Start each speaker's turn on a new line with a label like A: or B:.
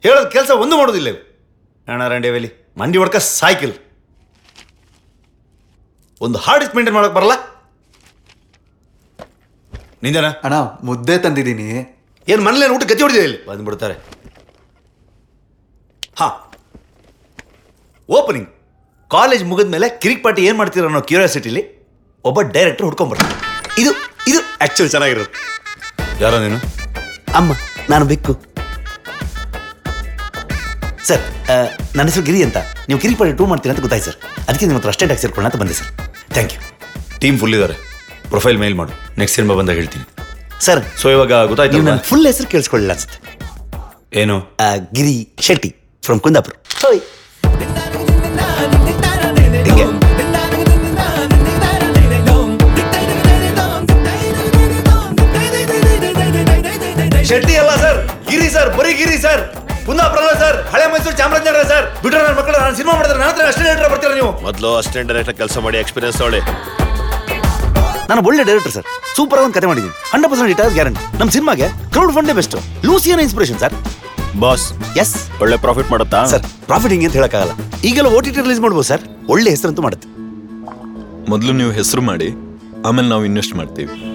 A: ಹೇಳೋದು ಕೆಲಸ ಒಂದು ಮಾಡೋದಿಲ್ಲ ಇವು ಅಣ್ಣ ರಂಡೇವೇಲಿ ಮಂಡಿ ಹೊಡ್ಕ ಸೈಕಲ್ ಒಂದು ಹಾರ್ಡ್ ಮೇಂಟೈನ್ ಮಾಡಕ್ ಬರಲ್ಲ ನಿಂದನ
B: ಅಣ್ಣ ಮುದ್ದೆ ತಂದಿದ್ದೀನಿ
A: ಏನು ಮನೇಲಿ ಊಟ ಗತಿ ಹೊಡಿದೆ ಇಲ್ಲಿ ಬಂದ್ಬಿಡ್ತಾರೆ ಹಾ ಓಪನಿಂಗ್ ಕಾಲೇಜ್ ಮುಗಿದ ಮೇಲೆ ಕಿರಿಕ್ ಪಾರ್ಟಿ ಏನು ಮಾಡ್ತೀರ ಅನ್ನೋ ಕ್ಯೂರಿಯಾಸಿಟಿಲಿ ಒಬ್ಬ ಡೈರೆಕ್ಟರ್ ಹುಡ್ಕೊಂಡ್ಬರ್ತಾರೆ ಇದು ಇದು ಆ್ಯಕ್ಚುಲಿ ಚೆನ್ನಾಗಿರೋದು ಯಾರೋ ನೀನು ಅಮ್ಮ ನಾನು ಬೆಕ್ಕು ಸರ್ ಆ, ನನ್ನ ಹೆಸರು ಗಿರಿ ಅಂತ ನೀವು ಕಿರಿಕ್ ಪಾರ್ಟಿ ಟೂ ಮಾಡ್ತೀರಿ ಅಂತ ಗೊತ್ತಾಯ್ತು ಸರ್ ಅದಕ್ಕೆ ನಿಮ್ಮ ಹತ್ರ ಅಷ್ಟೇ ಸೇರ್ಕೊಳ್ಳೋಣ ಅಂತ ಬಂದೆ sir thank you team full ಇದ್ದಾರೆ ಪ್ರೊಫೈಲ್ ಮೇಲ್ ಮಾಡು ನೆಕ್ಸ್ಟ್ ಸಿನಿಮಾ ಬಂದಾಗ ಹೇಳ್ತೀನಿ ಸರ್ ಸೊ ಇವಾಗ ಗೊತ್ತಾಯ್ತು ನನ್ನ ಫುಲ್ ಹೆಸರು ಕೇಳಿಸ್ಕೊಳ್ಳಿಲ್ಲ ಅನ್ಸುತ್ತೆ ಏನು ಗಿರಿ ಶೆಟ್ಟಿ ಫ್ರಮ್ ಕುಂದಾಪುರ ಹೋಯ್ ಹಿಂಗೆ ಶೆಟ್ಟಿ ಅಲ್ಲ ಸರ್ ಗಿರಿ ಸರ್ ಬರೀ ಗಿರಿ ಸರ್ ಕುಂದಾಪುರ ಅಲ್ಲ ಸರ್ ಹಳೆ ಮೈಸೂರು ಚಾಮರಾಜನಗರ ಸರ್ ಬಿಟ್ರೆ ನನ್ನ ಮಕ್ಕಳು ನಾನು ಸಿನಿಮಾ ಮಾಡಿದ್ರೆ ನನ್ನ ಹತ್ರ ಅಷ್ಟೇ ಡೈರೆಕ್ಟರ್ ಬರ್ತೀರಾ ನೀವು
C: ಮೊದಲು ಅಸಿಸ್ಟೆಂಟ್ ಡೈರೆಕ್ಟರ್ ಕೆಲಸ ಮಾಡಿ ಎಕ್ಸ್ಪೀರಿಯನ್ಸ್ ತೊಗೊಳ್ಳಿ
A: ನಾನು ಒಳ್ಳೆ ಡೈರೆಕ್ಟರ್ ಸರ್ ಸೂಪರ್ ಆಗಿ ಒಂದು ಕತೆ ಮಾಡಿದ್ದೀನಿ ಹಂಡ್ರೆಡ್ ಪರ್ಸೆಂಟ್ ಇಟ್ ಗ್ಯಾರಂಟಿ ನಮ್ಮ ಸಿನಿಮಾಗೆ ಕ್ರೌಡ್ ಫಂಡೇ ಬೆಸ್ಟ್ ಲೂಸಿಯನ್ ಇನ್ಸ್ಪಿರೇಷನ್ ಸರ್
C: ಬಾಸ್
A: ಎಸ್
C: ಒಳ್ಳೆ ಪ್ರಾಫಿಟ್ ಮಾಡುತ್ತಾ
A: ಸರ್ ಪ್ರಾಫಿಟ್ ಹಿಂಗೆ ಅಂತ ಹೇಳಕ್ಕಾಗಲ್ಲ ಈಗೆಲ್ಲ ಓ ಟಿ ಟಿ ರಿಲೀಸ್ ಮಾಡ್ಬೋದು ಸರ್ ಒಳ್ಳೆ ಹೆಸರಂತೂ ಮಾಡುತ್ತೆ
D: ಮೊದಲು ನೀವು ಹೆಸರು ಮಾಡಿ ಆಮೇಲೆ ನಾವು ಇನ್ವೆಸ್ಟ್ ಮಾಡ್ತೀವಿ